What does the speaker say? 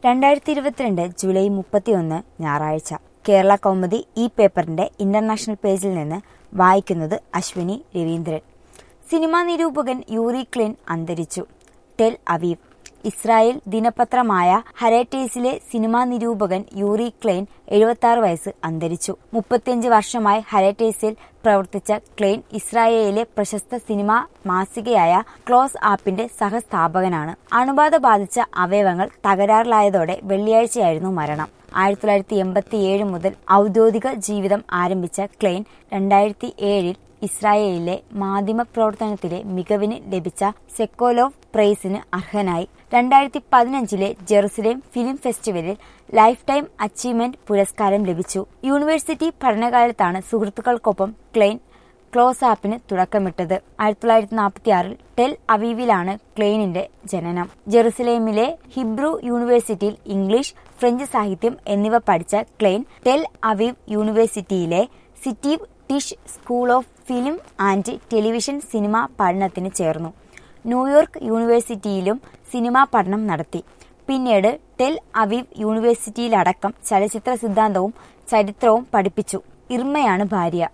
രണ്ടായിരത്തി ഇരുപത്തിരണ്ട് ജൂലൈ മുപ്പത്തിയൊന്ന് ഞായറാഴ്ച കേരള കൗമുദി ഈ പേപ്പറിന്റെ ഇന്റർനാഷണൽ പേജിൽ നിന്ന് വായിക്കുന്നത് അശ്വിനി രവീന്ദ്രൻ സിനിമാ നിരൂപകൻ യൂറി ക്ലിൻ അന്തരിച്ചു ടെൽ അവീവ് ഇസ്രായേൽ ദിനപത്രമായ ഹരേറ്റേസിലെ സിനിമാ നിരൂപകൻ യൂറി ക്ലെയിൻ എഴുപത്തി ആറ് വയസ്സ് അന്തരിച്ചു മുപ്പത്തിയഞ്ച് വർഷമായി ഹരേറ്റേസിൽ പ്രവർത്തിച്ച ക്ലെയിൻ ഇസ്രായേലിലെ പ്രശസ്ത സിനിമാ മാസികയായ ക്ലോസ് ആപ്പിന്റെ സഹസ്ഥാപകനാണ് അണുബാധ ബാധിച്ച അവയവങ്ങൾ തകരാറിലായതോടെ വെള്ളിയാഴ്ചയായിരുന്നു മരണം ആയിരത്തി തൊള്ളായിരത്തി എൺപത്തി ഏഴ് മുതൽ ഔദ്യോഗിക ജീവിതം ആരംഭിച്ച ക്ലെയിൻ രണ്ടായിരത്തി ഏഴിൽ ഇസ്രായേലിലെ മാധ്യമ പ്രവർത്തനത്തിലെ മികവിന് ലഭിച്ച സെക്കോലോവ് പ്രൈസിന് അർഹനായി രണ്ടായിരത്തി പതിനഞ്ചിലെ ജെറുസലേം ഫിലിം ഫെസ്റ്റിവലിൽ ലൈഫ് ടൈം അച്ചീവ്മെന്റ് പുരസ്കാരം ലഭിച്ചു യൂണിവേഴ്സിറ്റി പഠനകാലത്താണ് സുഹൃത്തുക്കൾക്കൊപ്പം ക്ലെയിൻ ക്ലോസ് ആപ്പിന് തുടക്കമിട്ടത് ആയിരത്തി തൊള്ളായിരത്തി നാൽപ്പത്തി ആറിൽ ടെൽ അവീവിലാണ് ക്ലെയിനിന്റെ ജനനം ജെറുസലേമിലെ ഹിബ്രു യൂണിവേഴ്സിറ്റിയിൽ ഇംഗ്ലീഷ് ഫ്രഞ്ച് സാഹിത്യം എന്നിവ പഠിച്ച ക്ലെയിൻ ടെൽ അവീവ് യൂണിവേഴ്സിറ്റിയിലെ Steve Tisch school of film and television cinema പഠനത്തിന് ചേർന്നു ന്യൂയോർക്ക് യൂണിവേഴ്സിറ്റിയിലും സിനിമാ പഠനം നടത്തി പിന്നീട് ടെൽ അവീവ് യൂണിവേഴ്സിറ്റിയിലടക്കം ചലച്ചിത്ര സിദ്ധാന്തവും ചരിത്രവും പഠിപ്പിച്ചു ഇർമയാണ് ഭാര്യ